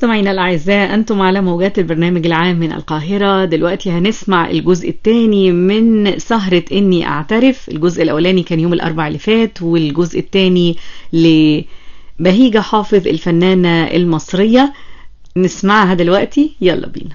مستمعينا الأعزاء أنتم على موجات البرنامج العام من القاهرة دلوقتي هنسمع الجزء الثاني من سهرة إني أعترف الجزء الأولاني كان يوم الأربع اللي فات والجزء الثاني لبهيجة حافظ الفنانة المصرية نسمعها دلوقتي يلا بينا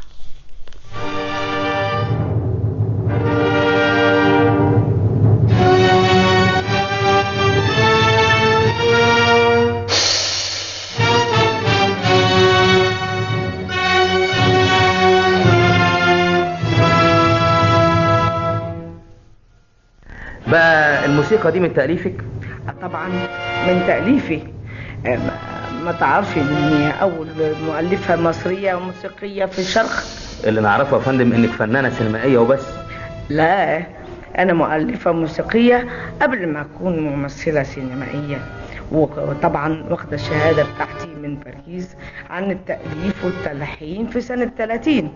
بقى الموسيقى دي من تأليفك طبعا من تأليفي آه، ما- ما تعرفش اني اول مؤلفة مصرية وموسيقية في الشرق اللي نعرفه يا فندم انك فنانة سينمائية وبس لا انا مؤلفة موسيقية قبل ما اكون ممثلة سينمائية وطبعا واخدة الشهادة بتاعتي من باريس عن التأليف والتلحين في سنة 30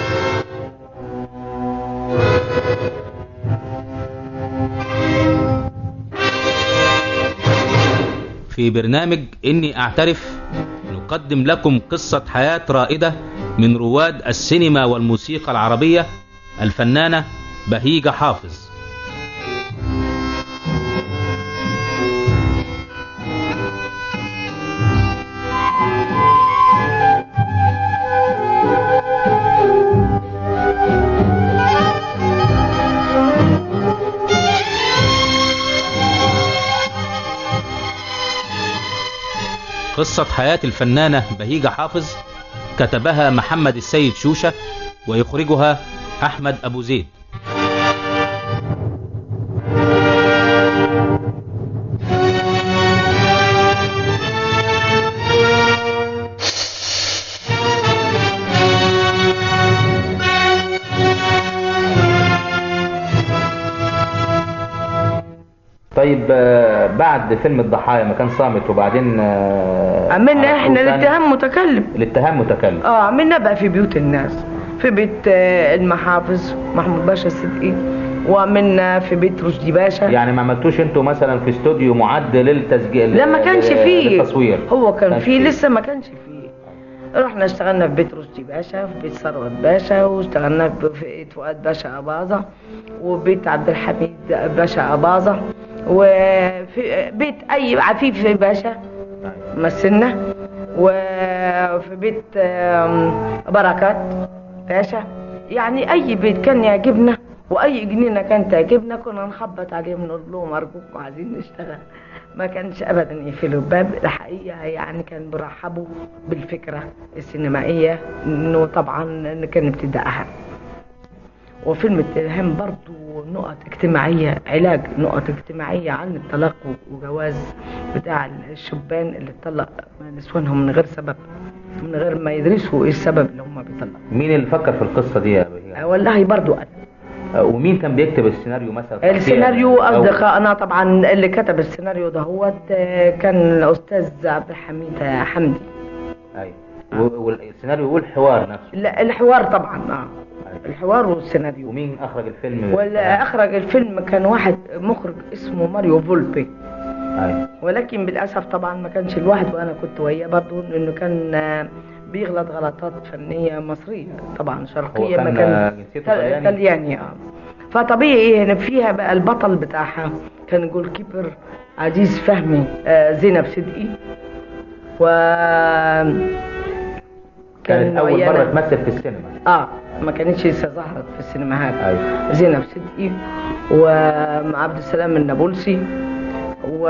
في برنامج إني أعترف نقدم لكم قصة حياة رائدة من رواد السينما والموسيقى العربية الفنانة بهيجة حافظ قصة حياة الفنانة بهيجة حافظ كتبها محمد السيد شوشة ويخرجها أحمد أبو زيد طيب آه، بعد فيلم الضحايا ما كان صامت وبعدين آه، عملنا على احنا طول تاني- الاتهام متكلم الاتهام متكلم اه عملنا بقى في بيوت الناس في بيت آه، المحافظ محمود باشا الصدقي وعملنا في بيت رشدي باشا يعني ما عملتوش انتوا مثلا في استوديو معد للتسجيل لا ما كانش فيه للتصوير هو كان كانش فيه لسه ما كانش فيه رحنا اشتغلنا في بيت رشدي باشا في بيت ثروت باشا واشتغلنا في بيت فؤاد باشا أباظة وبيت عبد الحميد باشا أباظة وفي بيت أي عفيف باشا مثلنا وفي بيت آم، بركات باشا يعني أي بيت كان يعجبنا وأي جنينة كانت تعجبنا كنا نخبط عليهم نقول لهم أرجوكم عايزين نشتغل ما كانش ابدا يقفلوا الباب الحقيقه يعني كان بيرحبوا بالفكره السينمائيه انه طبعا إن كان ابتدائها وفيلم التلهام برضو نقط اجتماعية علاج نقط اجتماعية عن الطلاق وجواز بتاع الشبان اللي اتطلق نسوانهم من غير سبب من غير ما يدرسوا ايه السبب اللي هم بيطلقوا مين اللي فكر في القصة دي يا بهيجة؟ آه، والله برضو أنا آه، ومين كان بيكتب السيناريو مثلا السيناريو أو- اصدقائنا طبعا اللي كتب السيناريو ده هو كان الاستاذ عبد الحميد حمدي ايوه و- والسيناريو والحوار نفسه لا الحوار طبعا اه أيوة. الحوار والسيناريو ومين اخرج الفيلم ولا اخرج الفيلم كان واحد مخرج اسمه ماريو فولبي ايوه ولكن للاسف طبعا ما كانش الواحد وانا كنت وياه برضه لانه كان آه، بيغلط غلطات فنيه مصريه طبعا شرقيه هو ما كان، آه، كان جنسيته تل- طلياني؟ طلياني اه فطبيعي ان فيها بقى البطل بتاعها كان جول كيبر عزيز فهمي آه، زينب صدقي و كانت اول ويانا- مرة تمثل في السينما اه ما كانتش لسه ظهرت في السينماهات ايوه زينب صدقي ومع عبد السلام النابلسي و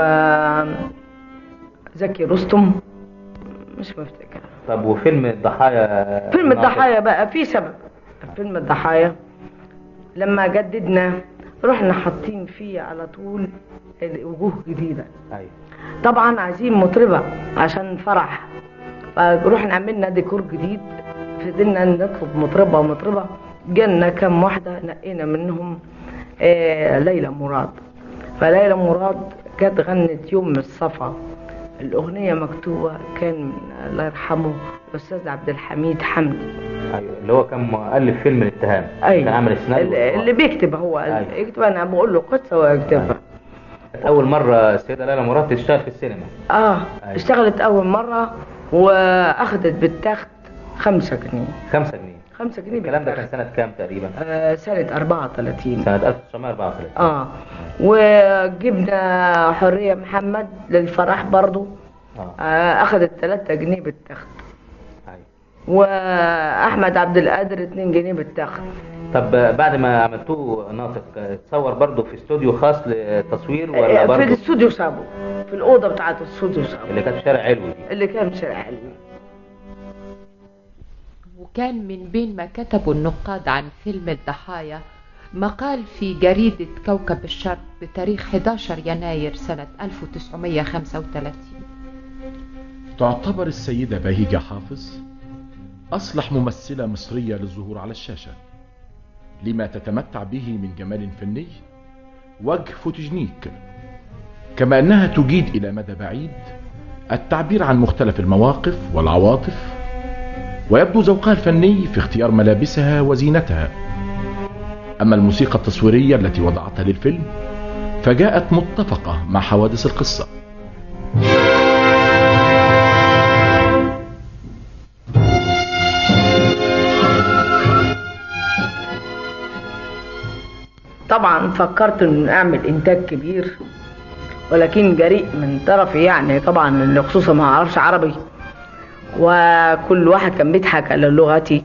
زكي رستم مش مفتكر طب وفيلم الضحايا فيلم ناصر؟ الضحايا بقى في سبب فيلم الضحايا لما جددنا رحنا حاطين فيه على طول وجوه جديده ايوه طبعا عايزين مطربة عشان فرح فروحنا عملنا ديكور جديد فضلنا نطلب مطربة ومطربة جالنا كم واحدة نقينا منهم آه ليلى مراد فليلى مراد جت غنت يوم الصفا الأغنية مكتوبة كان من الله يرحمه الأستاذ عبد الحميد حمدي ايوه اللي هو كان مؤلف فيلم الاتهام أي كان عامل السيناريو اللي اللي بيكتب هو أيوة. يكتب أنا بقول له قصة ويكتبها كانت اول مرة السيدة ليلى مراد تشتغل في السينما اه أيوة. اشتغلت اول مره واخدت بالتخت خمسة جنيه 5 جنيه خمسة جنيه الكلام ده كان بالتخت. سنة كام تقريبا؟ آه سنة 34 سنة 1934 اه وجبنا حرية محمد للفرح برضو اه آه اخدت 3 جنيه بالتخت أيوة. واحمد عبد القادر 2 جنيه بالتخت طب بعد ما عملتوه ناطق اتصور برضه في استوديو خاص للتصوير ولا آه، في برضه الاستوديو سابو في الاوضه بتاعت الاستوديو سابو اللي كانت في شارع علوي دي اللي كان في شارع علوي وكان من بين ما كتبوا النقاد عن فيلم الضحايا مقال في جريدة كوكب الشرق بتاريخ 11 يناير سنة 1935 تعتبر السيدة بهيجة حافظ أصلح ممثلة مصرية للظهور على الشاشة لما تتمتع به من جمال فني وجه فوتوجينيك كما أنها تجيد إلى مدى بعيد التعبير عن مختلف المواقف والعواطف ويبدو ذوقها الفني في اختيار ملابسها وزينتها أما الموسيقى التصويرية التي وضعتها للفيلم فجاءت متفقة مع حوادث القصة طبعا فكرت ان اعمل انتاج كبير ولكن جريء من طرفي يعني طبعا اللي خصوصا ما اعرفش عربي وكل واحد كان بيضحك على لغتي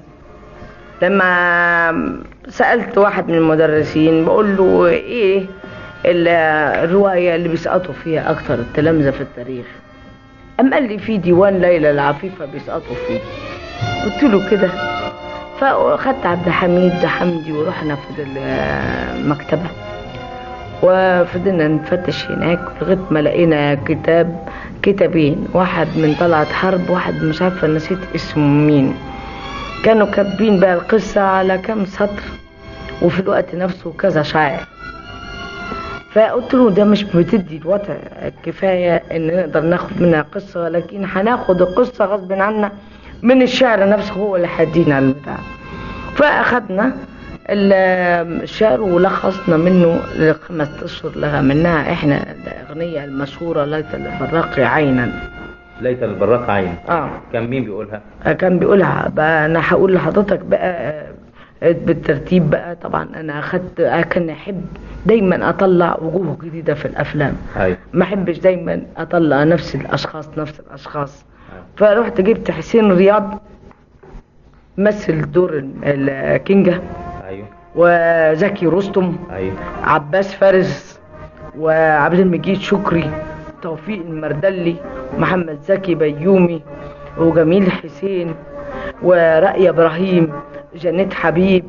لما سالت واحد من المدرسين بقول له ايه ال- الروايه اللي بيسقطوا فيها اكتر التلامذه في التاريخ أم قال لي في ديوان ليلى العفيفة بيسقطوا فيه قلت له كده فاخدت عبد الحميد حمدي ورحنا في المكتبة وفضلنا نفتش هناك لغاية ما لقينا كتاب كتابين واحد من طلعت حرب واحد مش عارفة نسيت اسمه مين كانوا كاتبين بقى القصة على كام سطر وفي الوقت نفسه كذا شاعر فقلت له ده مش بتدي الوضع كفاية ان نقدر ناخد منها قصة لكن هناخد القصة غصب عنا من الشعر نفسه هو اللي هيدينا البتاع فاخدنا ال- الشعر ولخصنا منه لخمس اشهر لها منها احنا الاغنية المشهورة ليت البراق عينا ليت البراق عين اه كان مين بيقولها كان بيقولها بقى انا هقول لحضرتك بقى آه، بالترتيب بقى طبعا انا اخدت كان احب دايما اطلع وجوه جديده في الافلام ايوه ما احبش دايما اطلع نفس الاشخاص نفس الاشخاص أيوة. فرحت جبت حسين رياض مثل دور ال- الكينجة ايوه وزكي رستم ايوه عباس فارس وعبد المجيد شكري توفيق المردلي محمد زكي بيومي وجميل حسين ورأي ابراهيم جنات حبيب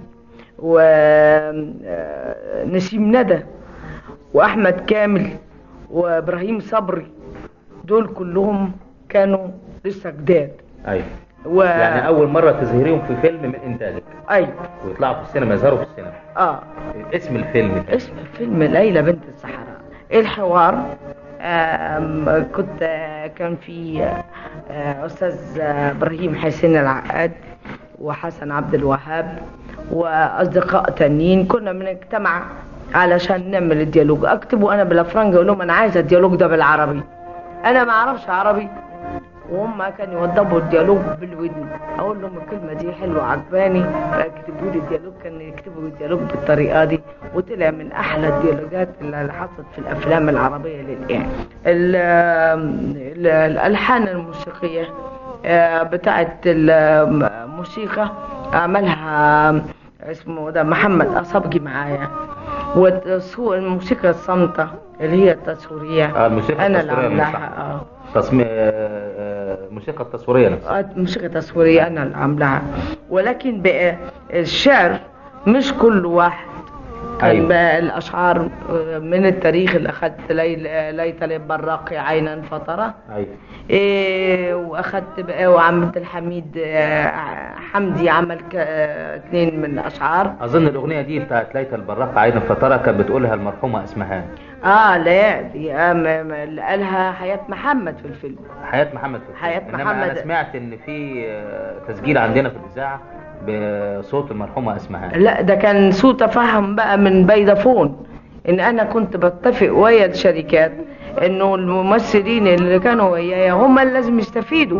ونسيم ندى واحمد كامل وابراهيم صبري دول كلهم كانوا لسه جداد ايوه و... يعني اول مره تظهريهم في فيلم من انتاجك ايوه ويطلعوا في السينما يظهروا في السينما اه اسم الفيلم كان اسم الفيلم ليلى بنت الصحراء الحوار آم، كنت آه، كان في آه، استاذ آه، ابراهيم حسين العقاد وحسن عبد الوهاب واصدقاء تانيين كنا بنجتمع علشان نعمل الديالوج اكتب وانا بالافرنجي اقول لهم انا عايزه الديالوج ده بالعربي انا ما اعرفش عربي وهم كانوا يوضبوا الديالوج بالودن اقول لهم الكلمه دي حلوه عجباني فيكتبوا لي الديالوج كان يكتبوا الديالوج بالطريقه دي وطلع من احلى الديالوجات اللي حصلت في الافلام العربيه للان ال- ال- الالحان الموسيقيه آه، بتاعت الموسيقى عملها اسمه ده محمد أصبجي معايا والسوق الموسيقى الصامتة اللي هي التصويرية اه الموسيقى أنا اللي التصويريه عاملاها نفسها. اه تصميم الموسيقى التصويريه نفسها آه، موسيقى تصويرية أنا اللي عاملاها ولكن بقى الشعر مش كل واحد كان أيوة. بقى الأشعار آه، من التاريخ اللي أخدت ليل ليت للبراق عينا فترة ايوه إيه واخدت بقى وعبد الحميد آه، حمدي عمل ك- آه، اتنين من الاشعار اظن الاغنيه دي بتاعت ليت البراق عين فتره كانت بتقولها المرحومه اسمهان اه لا دي آه، م- م- اللي قالها حياة محمد في الفيلم حياه محمد في الفيلم. حياة إنما محمد. انا سمعت ان في آه، تسجيل عندنا في الاذاعه بصوت المرحومه اسمهان لا ده كان سوء تفاهم بقى من فودافون ان انا كنت بتفق ويا الشركات انه الممثلين اللي كانوا ويايا هم اللي لازم يستفيدوا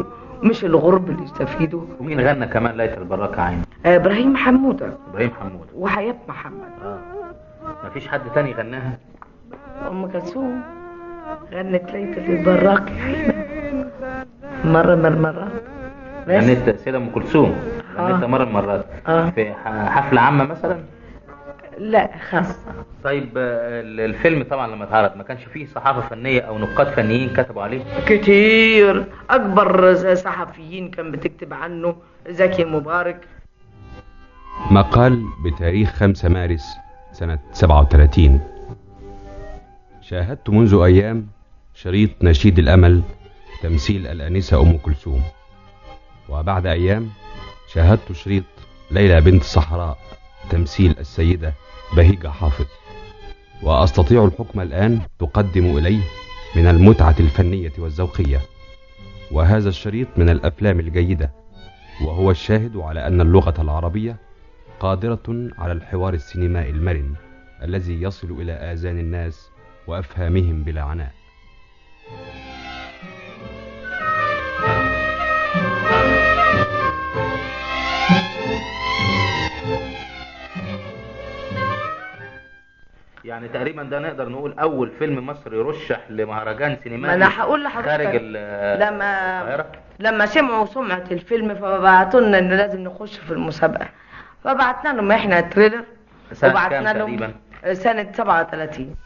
مش الغرب اللي يستفيدوا ومين غنى كمان ليلة البراكة عين آه، ابراهيم حموده ابراهيم حمود وحياه محمد اه مفيش حد تاني غناها ام كلثوم غنت ليله البراق يا حبيبي مره من المرات بس غنيت سيدة ام كلثوم غنيتها آه. مرة من المرات آه. في ح- حفلة عامة مثلا لا خاصه طيب آه، ال- الفيلم طبعا لما اتعرض ما كانش فيه صحافة فنية او نقاد فنيين كتبوا عليه كتير اكبر صحفيين كان بتكتب عنه زكي مبارك مقال بتاريخ 5 مارس سنة 37 شاهدت منذ أيام شريط نشيد الأمل تمثيل الأنسة أم كلثوم وبعد أيام شاهدت شريط ليلى بنت الصحراء تمثيل السيدة بهيجة حافظ وأستطيع الحكم الآن تقدم إليه من المتعة الفنية والذوقية وهذا الشريط من الأفلام الجيدة وهو الشاهد على أن اللغة العربية قادرة على الحوار السينمائي المرن الذي يصل إلى آذان الناس وأفهامهم بلا عناء يعني تقريبا ده نقدر نقول اول فيلم مصري يرشح لمهرجان ما سينمائي انا هقول لحضرتك خارج ال- لما القاهرة لما سمعوا سمعة الفيلم فبعتوا لنا ان لازم نخش في المسابقة فبعتنا لهم احنا تريلر سنة وبعتنا كام لهم تقريبا؟ سنة 37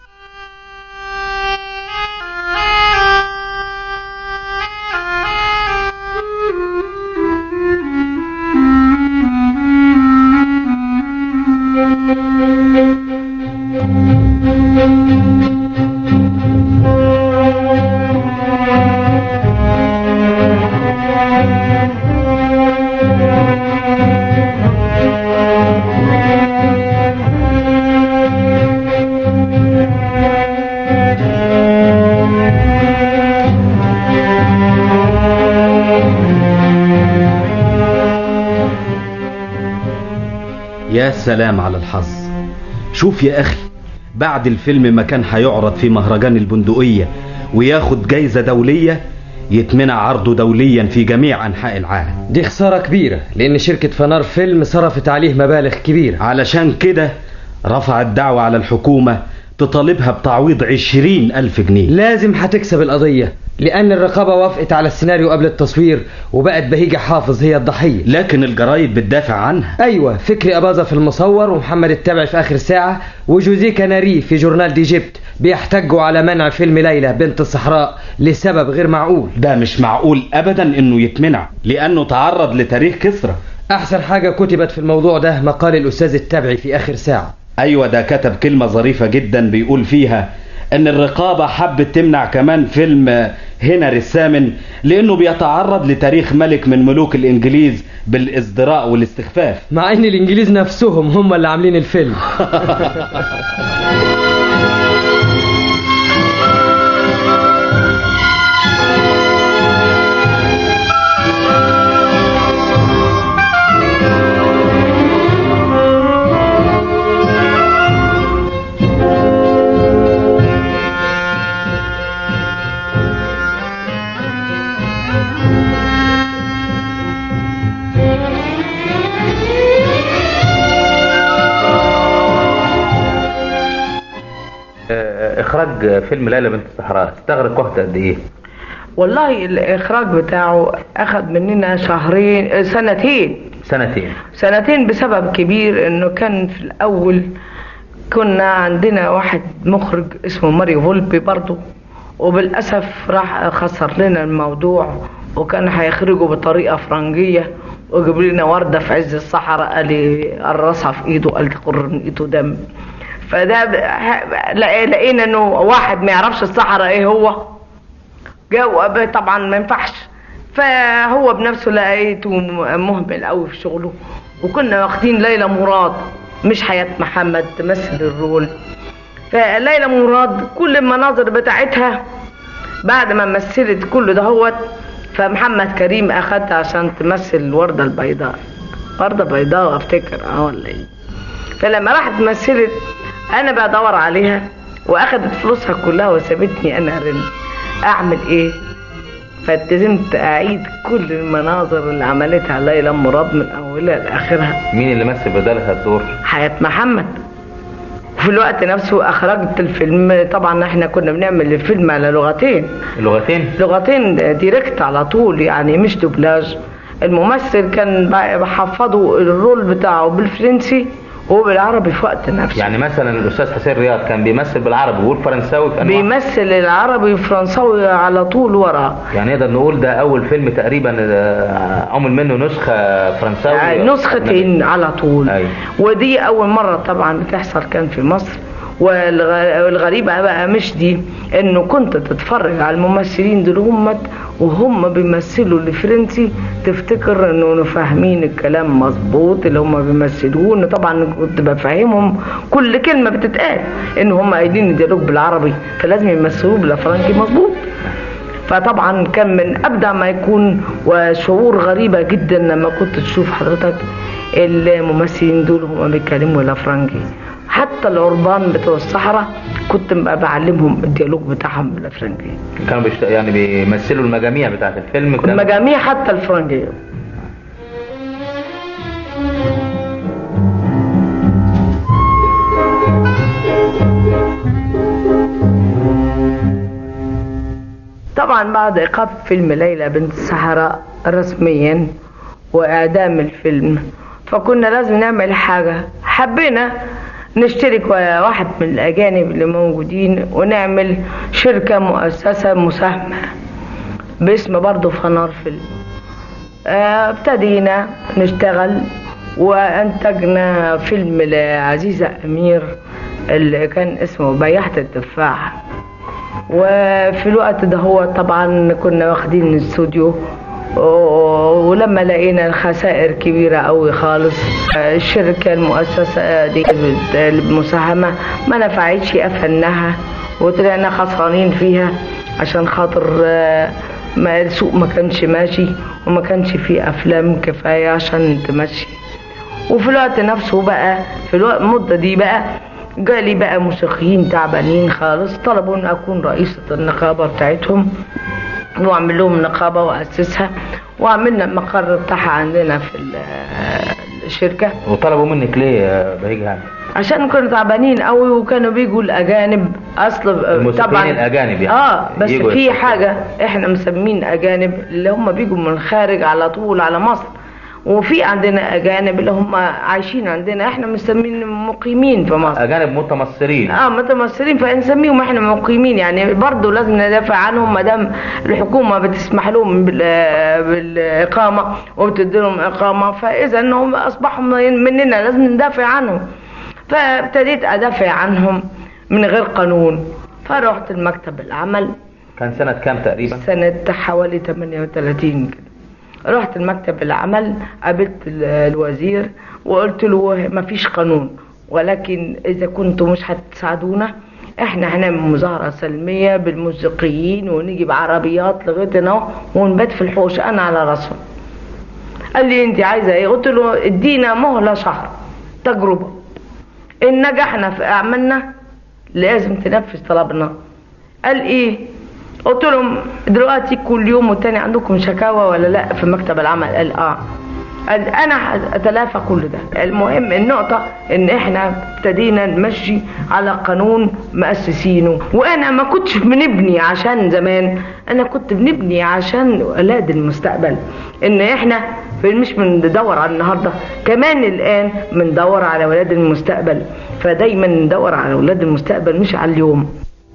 يا سلام على الحظ شوف يا أخي بعد الفيلم ما كان هيعرض في مهرجان البندقية وياخد جايزة دولية يتمنع عرضه دوليا في جميع أنحاء العالم دي خسارة كبيرة لأن شركة فنار فيلم صرفت عليه مبالغ كبيرة علشان كده رفعت دعوة على الحكومة تطالبها بتعويض عشرين ألف جنيه لازم هتكسب القضية لأن الرقابة وافقت على السيناريو قبل التصوير وبقت بهيجة حافظ هي الضحية لكن الجرايد بتدافع عنها أيوة فكري أباظة في المصور ومحمد التابع في آخر ساعة وجوزيه كناري في جورنال ديجيبت بيحتجوا على منع فيلم ليلى بنت الصحراء لسبب غير معقول ده مش معقول أبدا إنه يتمنع لأنه تعرض لتاريخ كسرى أحسن حاجة كتبت في الموضوع ده مقال الأستاذ التابعي في آخر ساعة أيوة ده كتب كلمة ظريفة جدا بيقول فيها إن الرقابة حبت تمنع كمان فيلم آه، هنر الثامن لأنه بيتعرض لتاريخ ملك من ملوك الإنجليز بالازدراء والاستخفاف مع إن الإنجليز نفسهم هم اللي عاملين الفيلم آه، اخراج فيلم ليلى بنت الصحراء استغرق وقت قد ايه والله الاخراج بتاعه اخذ مننا شهرين آه، سنتين سنتين سنتين بسبب كبير انه كان في الاول كنا عندنا واحد مخرج اسمه ماريو فولبي برضه وبالاسف راح خسر لنا الموضوع وكان هيخرجه بطريقه فرنجيه وجاب لنا ورده في عز الصحراء قال لي قرصها في ايده قال تقر من ايده دم فده ب- ه- لقي- لقينا انه واحد ما يعرفش الصحراء ايه هو جاوب طبعا ما ينفعش فهو بنفسه لقيته م- مهمل قوي في شغله وكنا واخدين ليلى مراد مش حياة محمد تمثل الرول فليلى مراد كل المناظر بتاعتها بعد ما مثلت كل دهوت فمحمد كريم اخدها عشان تمثل الوردة البيضاء وردة بيضاء افتكر اه ولا ايه فلما راحت مثلت انا بدور عليها واخدت فلوسها كلها وسابتني انا رن اعمل ايه فالتزمت اعيد كل المناظر اللي عملتها ليلى مراد من اولها لاخرها مين اللي مثل بدلها الدور حياة محمد وفي الوقت نفسه اخرجت الفيلم طبعا احنا كنا بنعمل الفيلم على لغتين اللغتين لغتين ديركت على طول يعني مش دوبلاج الممثل كان بقى بحفظه الرول بتاعه بالفرنسي وبالعربي في وقت نفسه يعني مثلا الاستاذ حسين رياض كان بيمثل بالعربي ويقول فرنساوي في أنواع. بيمثل العربي والفرنساوي على طول ورا يعني نقدر نقول ده اول فيلم تقريبا آه، عمل منه نسخه فرنساوي يعني نسختين على طول أيوة. ودي اول مره طبعا بتحصل كان في مصر والغ- والغريبة بقى مش دي انه كنت تتفرج على الممثلين دول هم وهم بيمثلوا الفرنسي تفتكر انه فاهمين الكلام مظبوط اللي هم بيمثلوه إن طبعا كنت بفهمهم كل كلمة بتتقال ان هم قايلين الديالوج بالعربي فلازم يمثلوه بالافرنجي مظبوط فطبعا كان من ابدع ما يكون وشعور غريبة جدا لما كنت تشوف حضرتك الممثلين دول هم بيتكلموا الافرنجي حتى العربان بتوع الصحراء كنت بقى بعلمهم الديالوج بتاعهم بالافرنجي كانوا بيشت... يعني بيمثلوا المجاميع بتاعت الفيلم كان- المجاميع حتى الفرنجية طبعا بعد ايقاف فيلم ليلى بنت الصحراء رسميا واعدام الفيلم فكنا لازم نعمل حاجه حبينا نشترك ويا واحد من الاجانب اللي موجودين ونعمل شركه مؤسسه مساهمه باسم برضه فنار فيلم آه، ابتدينا نشتغل وانتجنا فيلم لعزيزة امير اللي كان اسمه بياحة التفاح وفي الوقت ده هو طبعا كنا واخدين الاستوديو و- ولما لقينا الخسائر كبيرة قوي خالص آه، الشركة المؤسسة دي بت- المساهمة ما نفعتش قفلناها وطلعنا خسرانين فيها عشان خاطر آه، ما السوق ما كانش ماشي وما كانش فيه افلام كفاية عشان تمشي وفي الوقت نفسه بقى في الوقت المدة دي بقى جالي بقى موسيقيين تعبانين خالص طلبوا ان اكون رئيسة النقابة بتاعتهم واعمل لهم نقابة واسسها وعملنا المقر بتاعها عندنا في ال- الشركة وطلبوا منك ليه يا بهيج يعني عشان كانوا تعبانين قوي وكانوا بيجوا الاجانب اصل الموسيقيين طبعا الأجانب يعني. اه بس يجوا في يتفرجوا. حاجه احنا مسمين اجانب اللي هم بيجوا من الخارج على طول على مصر وفي عندنا اجانب اللي هم عايشين عندنا احنا مسمين مقيمين في مصر اجانب متمصرين اه متمثلين فنسميهم احنا مقيمين يعني برضه لازم ندافع عنهم ما دام الحكومه بتسمح لهم بال- بالاقامه وبتدي لهم اقامه فاذا انهم اصبحوا من- مننا لازم ندافع عنهم فابتديت ادافع عنهم من غير قانون فرحت المكتب العمل كان سنة كام تقريبا سنة حوالي 38 كده رحت المكتب العمل قابلت ال- الوزير وقلت له ما فيش قانون ولكن إذا كنتوا مش هتساعدونا احنا هنعمل مظاهرة سلمية بالموسيقيين ونيجي بعربيات لغاية هنا ونبات في الحوش انا على راسهم قال لي انت عايزة ايه قلت له ادينا مهلة شهر تجربة ان نجحنا في اعمالنا لازم تنفذ طلبنا قال ايه قلت لهم دلوقتي كل يوم والتاني عندكم شكاوى ولا لا في مكتب العمل قال اه قال انا اتلافى كل ده المهم النقطة ان احنا ابتدينا نمشي على قانون مؤسسينه وانا ما كنتش بنبني عشان زمان انا كنت بنبني عشان اولاد المستقبل ان احنا مش بندور على النهارده كمان الان بندور على اولاد المستقبل فدايما ندور على اولاد المستقبل مش على اليوم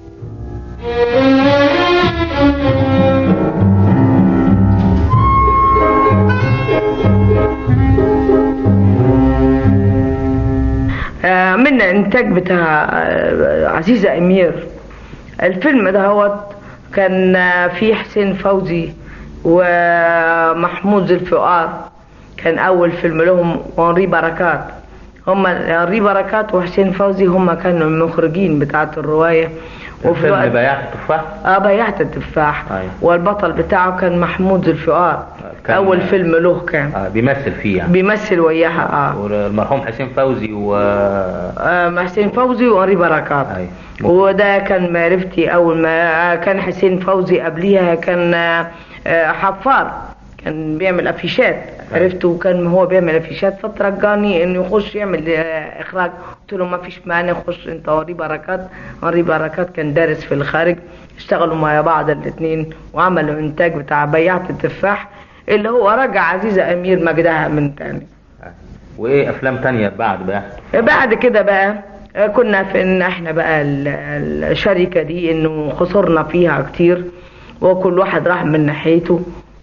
آه، عملنا انتاج بتاع آه، عزيزة امير الفيلم ده هو كان آه، فيه حسين فوزي ومحمود الفؤاد كان اول فيلم لهم وانري بركات هم انري بركات وحسين فوزي هم كانوا المخرجين بتاعه الروايه الفيلم الوقت- بياع التفاح اه بيعت التفاح أيوة. والبطل بتاعه كان محمود الفؤاد كان- اول فيلم له كان آه بيمثل فيه يعني بيمثل وياها اه والمرحوم حسين فوزي و آه، حسين فوزي وأري بركات أيوة. وده كان معرفتي أول ما آه، كان حسين فوزي قبليها كان آه، آه، حفار كان بيعمل افيشات عرفته كان هو بيعمل افيشات فترجاني انه يخش يعمل آه، اخراج قلت له ما فيش مانع خش انت وري بركات وري بركات كان دارس في الخارج اشتغلوا مع بعض الاثنين وعملوا انتاج بتاع بياعة التفاح اللي هو رجع عزيزة امير مجدها من تاني وايه افلام تانية بعد بقى بعد كده بقى آه، كنا في ان احنا بقى ال- الشركة دي انه خسرنا فيها كتير وكل واحد راح من ناحيته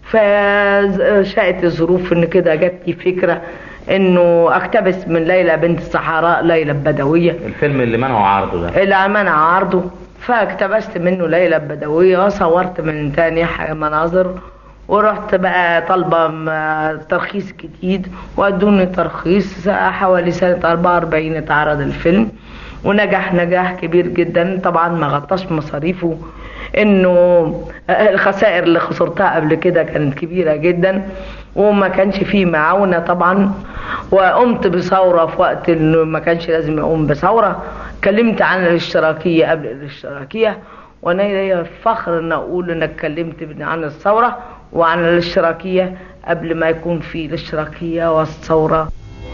فشاءت الظروف ان كده جات لي فكرة انه اقتبس من ليلى بنت الصحراء ليلى البدوية الفيلم اللي منعوا عرضه ده اللي منع عرضه فاقتبست منه ليلى البدوية وصورت من تاني ح- مناظر ورحت بقى طالبة م- ترخيص جديد وادوني ترخيص حوالي سنة 44 اتعرض الفيلم ونجح نجاح كبير جدا طبعا ما غطاش مصاريفه انه الخسائر اللي خسرتها قبل كده كانت كبيرة جدا وما كانش فيه معاونة طبعا وقمت بثورة في وقت انه ما كانش لازم اقوم بثورة اتكلمت عن الاشتراكية قبل الاشتراكية وانا ليا فخر ان اقول ان اتكلمت عن الثورة وعن الاشتراكية قبل ما يكون في الاشتراكية والثورة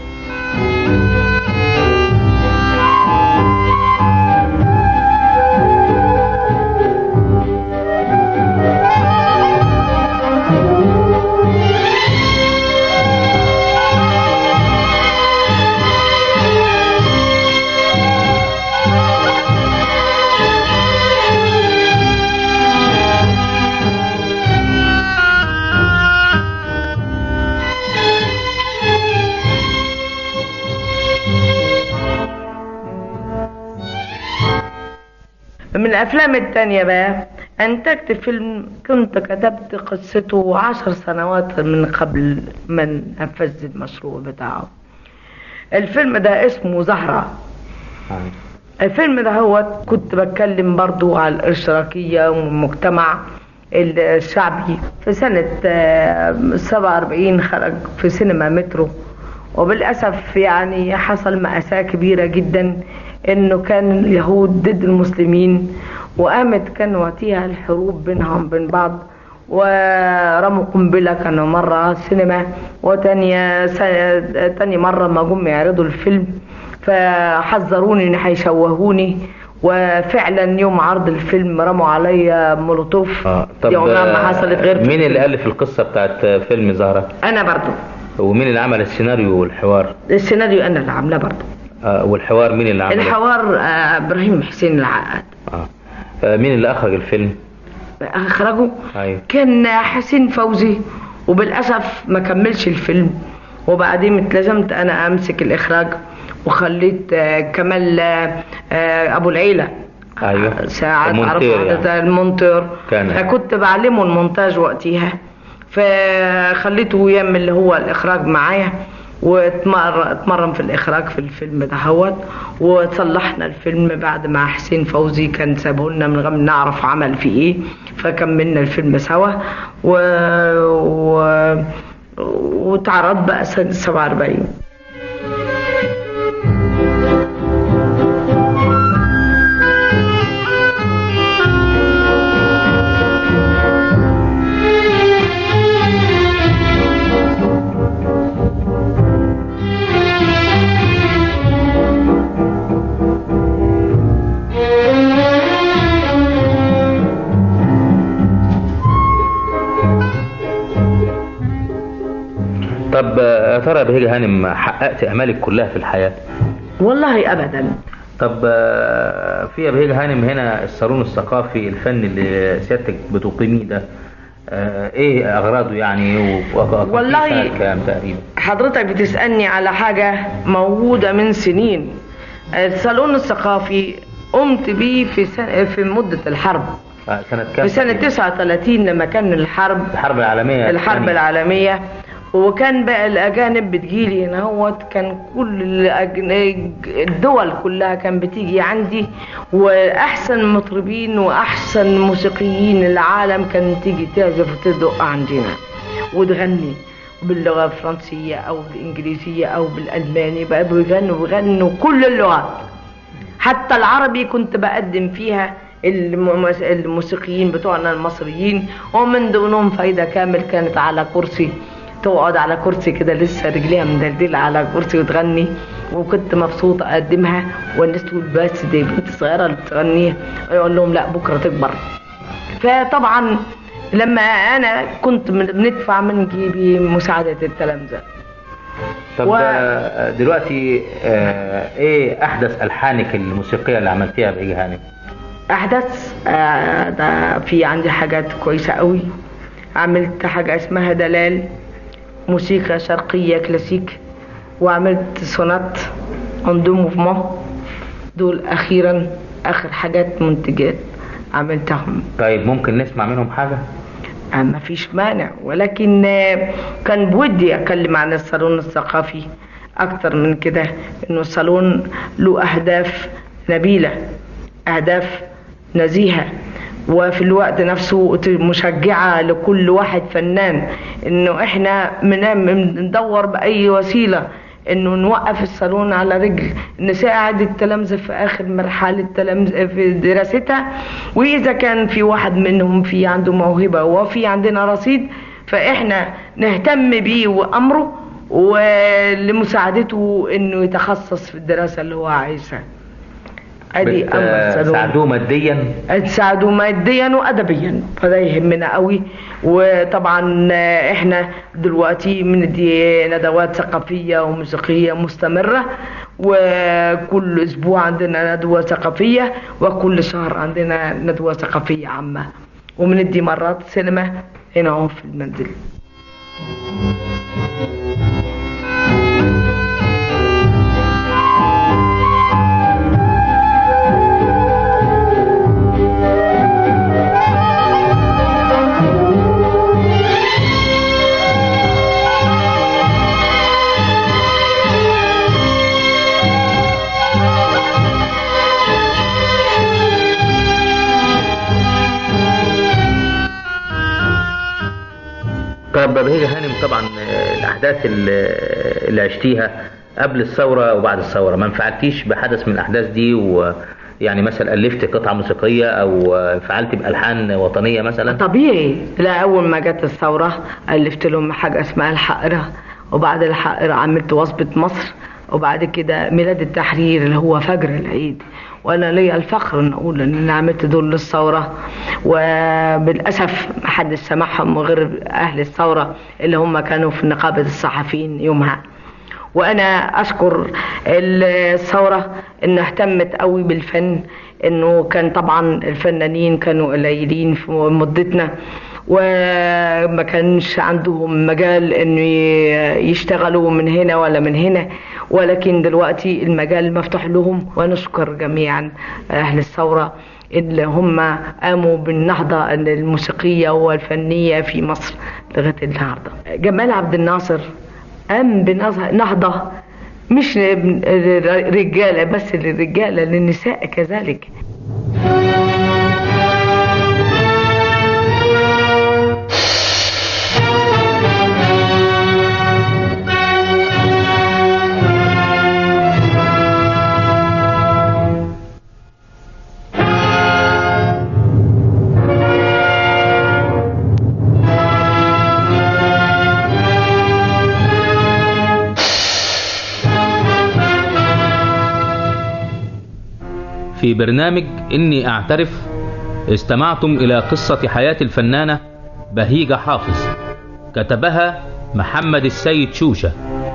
من الافلام التانية بقى انتجت فيلم كنت كتبت قصته عشر سنوات من قبل من انفذ المشروع بتاعه الفيلم ده اسمه زهرة الفيلم ده هو كنت بتكلم برضو على الاشتراكية والمجتمع الشعبي في سنة آه، 47 خرج في سينما مترو وبالأسف يعني حصل مأساة كبيرة جدا انه كان اليهود ضد المسلمين وقامت كان وقتها الحروب بينهم وبين بعض ورموا قنبلة كانوا مرة سينما وتانية سنة تاني مرة ما جم يعرضوا الفيلم فحذروني ان هيشوهوني وفعلا يوم عرض الفيلم رموا عليا مولوتوف اه طب يومها ما حصلت غير مين اللي ألف القصة بتاعت فيلم زهرة انا برضو ومين اللي عمل السيناريو والحوار السيناريو انا اللي عاملاه برضو آه والحوار مين اللي عمله الحوار آه، ابراهيم حسين العقاد آه. آه مين اللي أخرج الفيلم اخرجه أيوه كان حسين فوزي وبالاسف ما كملش الفيلم وبعدين اتلزمت انا امسك الاخراج وخليت آه، كمال آه، آه، ابو العيله أيوه ساعات المونتير عرف يعني. يعني. المونتير كان. فكنت بعلمه المونتاج وقتها فخليته يعمل اللي هو الاخراج معايا واتمر- اتمرن في الاخراج في الفيلم دهوت وصلحنا الفيلم بعد ما حسين فوزي كان سابه لنا من غير ما نعرف عمل فيه ايه فكملنا الفيلم سوا و... و... واتعرض بقى سنة 47 طب آه، يا ترى يا بهيجة هانم حققت أمالك كلها في الحياة والله ابدا طب آه، في يا بهيجة هانم هنا الصالون الثقافي الفني اللي سيادتك بتقيميه ده آه، ايه اغراضه يعني و- وكان فيه والله- سنة كام تقريبا حضرتك بتسألني على حاجة موجودة من سنين الصالون الثقافي قمت بيه في سنة في مدة الحرب آه، سنة كام في سنة تقريباً؟ 39 لما كان الحرب الحرب العالمية الحرب الثانية. العالمية وكان بقى الأجانب بتجيلي هنا هوت كان كل الأجن- الدول كلها كان بتيجي عندي وأحسن مطربين وأحسن موسيقيين العالم كان تيجي تعزف وتدق عندنا وتغني باللغة الفرنسية أو بالإنجليزية أو بالألماني بقى بيغنوا بيغنوا كل اللغات حتى العربي كنت بقدم فيها الممس- الموسيقيين بتوعنا المصريين ومن ضمنهم فايدة كامل كانت على كرسي تقعد على كرسي كده لسه رجليها مدلدلة على كرسي وتغني وكنت مبسوطة أقدمها والناس تقول بس دي بنت صغيرة اللي بتغنيها يقول لهم لا بكرة تكبر فطبعا لما أنا كنت من- بندفع من جيبي مساعدة التلامذة طب و- آه، دلوقتي آه، ايه احدث الحانك الموسيقيه اللي عملتيها بايجي هانم احدث آه، ده في عندي حاجات كويسه قوي عملت حاجه اسمها دلال موسيقى شرقيه كلاسيك وعملت سونات اون موفمون دول اخيرا اخر حاجات منتجات عملتهم طيب ممكن نسمع منهم حاجه آه، ما فيش مانع ولكن آه، كان بودي اتكلم عن الصالون الثقافي اكتر من كده انه الصالون له اهداف نبيله اهداف نزيهه وفي الوقت نفسه مشجعة لكل واحد فنان انه احنا من- بندور باي وسيلة انه نوقف الصالون على رجل نساعد التلامذة في اخر مرحلة تلامذة في دراستها واذا كان في واحد منهم في عنده موهبة وفي عندنا رصيد فاحنا نهتم بيه وامره ولمساعدته انه يتخصص في الدراسة اللي هو عايزها ادي امر الصالون بتساعدوه ماديا تساعدوا ماديا وادبيا فده يهمنا قوي وطبعا احنا دلوقتي بندي ندوات ثقافيه وموسيقيه مستمره وكل اسبوع عندنا ندوه ثقافيه وكل شهر عندنا ندوه ثقافيه عامه وبندي مرات سينما هنا اهو في المنزل طب بهيجة هانم طبعا آه، الاحداث اللي اللي عشتيها قبل الثوره وبعد الثوره ما انفعلتيش بحدث من الاحداث دي ويعني مثلا الفت قطعه موسيقيه او آه، فعلت بالحان وطنيه مثلا طبيعي لا اول ما جت الثوره الفت لهم حاجه اسمها الحائره وبعد الحائره عملت وصبه مصر وبعد كده ميلاد التحرير اللي هو فجر العيد وانا ليا الفخر ان اقول ان انا عملت دول للثوره وبالاسف ما حدش سمعهم غير اهل الثوره اللي هم كانوا في نقابه الصحفيين يومها وانا اشكر الثوره انها اهتمت قوي بالفن انه كان طبعا الفنانين كانوا قليلين في مدتنا وما كانش عندهم مجال انه ي- يشتغلوا من هنا ولا من هنا ولكن دلوقتي المجال مفتوح لهم ونشكر جميعا اهل الثوره اللي هم قاموا بالنهضه الموسيقيه والفنيه في مصر لغايه النهارده جمال عبد الناصر قام بنهضة مش رجالة بس للرجالة للنساء كذلك في برنامج إني أعترف استمعتم إلى قصة حياة الفنانة بهيجة حافظ كتبها محمد السيد شوشة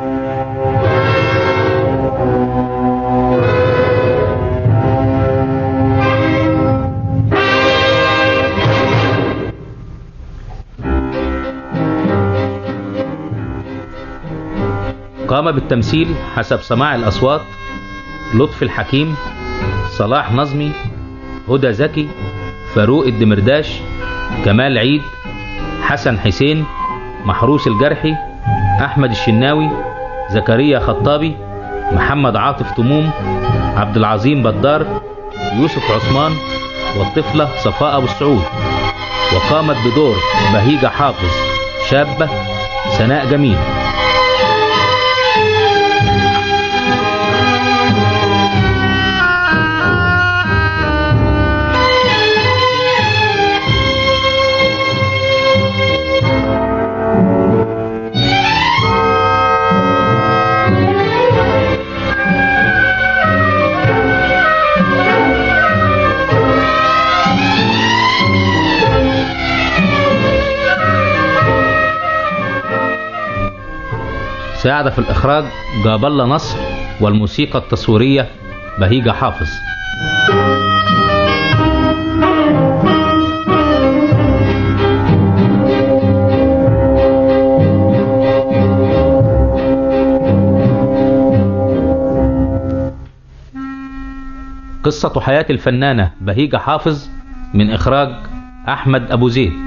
قام بالتمثيل حسب سماع الأصوات لطفي الحكيم صلاح نظمي هدى زكي فاروق الدمرداش كمال عيد حسن حسين محروس الجرحي أحمد الشناوي زكريا خطابي محمد عاطف طموم عبد العظيم بدار يوسف عثمان والطفلة صفاء أبو السعود وقامت بدور بهيجة حافظ شابة سناء جميل ساعد في الإخراج جاب الله نصر والموسيقى التصويرية بهيجة حافظ قصة حياة الفنانة بهيجة حافظ من إخراج أحمد أبو زيد